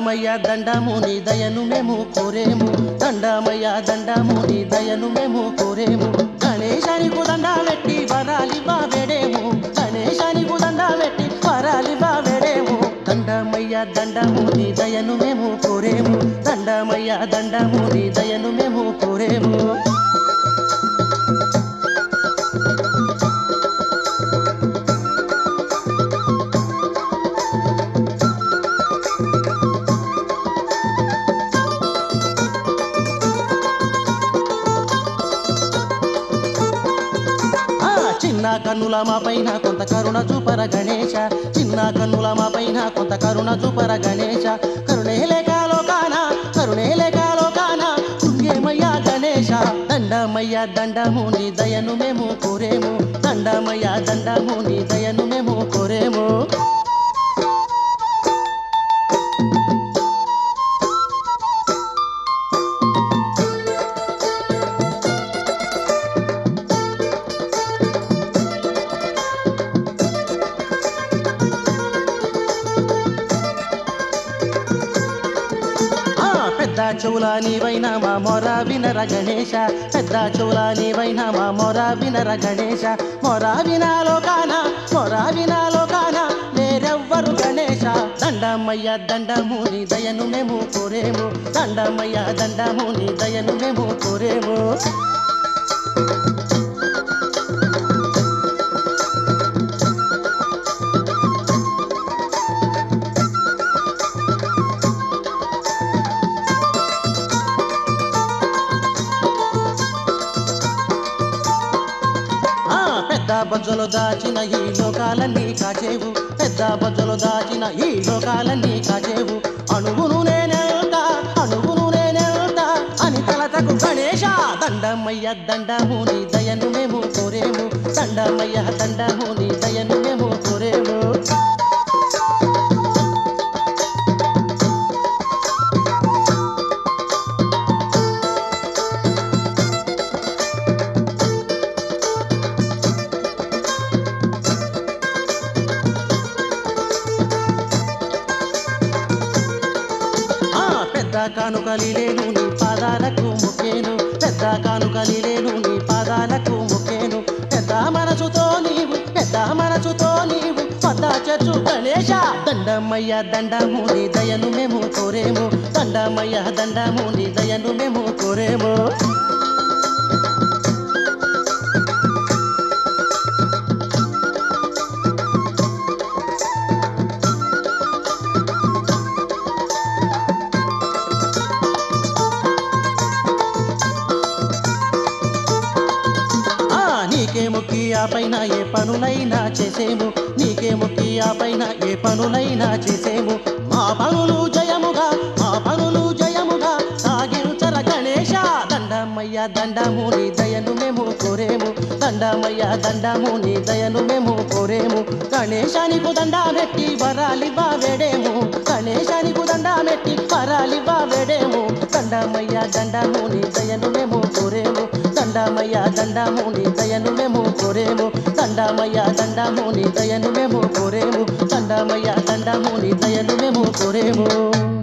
దండమయ్య దండము నీ దయను మేము కోరేము దండమయ్య దండము నీ దయను మేము కోరేము గణేశానికి దండ పెట్టి వరాలివ్వ వేడేము గణేశానికి దండ పెట్టి వరాలివ్వ వేడేము దండమయ్య దండము నీ దయను మేము కోరేము దండమయ్య దండము నీ దయను మేము కోరేము ఆ చిన్న కన్నుల మా పైన కొంత కరుణ చూపర గణేశ చిన్న కన్నుల మా పైన కొంత కరుణ చూపర గణేశ కరుణే లేక లోకాన కరుణే లేక లోకాన కుంగేమయ్యా గణేశ దండమయ్య దండము నీ దయను మేము కోరేము దండమయ్య దండము నీ దయను మేము కోరేము ఆ పెద్ద చెవుల నీవైనా మా మొర వినర గణేశ పెద్ద చెవుల నీవైనా మా మొర వినర గణేశ మొర వినాలో కాన మొర వినాలో కాన వేరెవ్వరు గణేశ దండమయ్య దండము నీ దయను మేము కోరేము దండమయ్య దండము నీ దయను మేము కోరేము ఆ పెద్ద బజ్జలు దాచిన ఈ లోకాలన్నీ కాచేవు పెద్ద బజ్జలు దాచిన ఈ లోకాలన్నీ కాచేవు అణువును నేనెళ్తా అణువును నేనెళ్తా అని తలతకు గణేశ దండమయ్య దండము నీ దయను మేము కోరేము దండమయ్య దండము నీ దయను మేము కోరేము ఆ పెద్ద కానుకలి లేను నీ పాదాలకు మొక్కేను పెద్ద కానుకలి లేను నీ పాదాలకు మొక్కేను పెద్ద మనసుతో నీవు పెద్ద మనసుతో నీవు పెద్ద చెట్టు గణేశ దండమయ్య దండము నీ దయను మేము కోరేము దండమయ్య దండము నీ దయను మేము కోరేము ఆ నీకే మొక్కి ఆ పైన ఏ పనులైనా చేసేము నీకే మొక్కి ఆ పైన ఏ పనులైనా చేసేము మా పనులు జయముగా మా పనులు జయముగా సాగించర గణేశ దండమయ్య దండము నీ దయను మేము కోరేము దండమయ్య దండము నీ దయను మేము కోరేము గణేశానికి దండ పెట్టి వరాలివ్వ వేడేము గణేశానికి దండ పెట్టి వరాలివ్వ వేడేము దండమయ్య దండము నీ దయను మేము కోరేము దండమయ్య దండము నీ దయను మేము కోరేము దండమయ్య దండము నీ దయను మేము కోరేము దండమయ్య దండము నీ దయను మేము కోరేము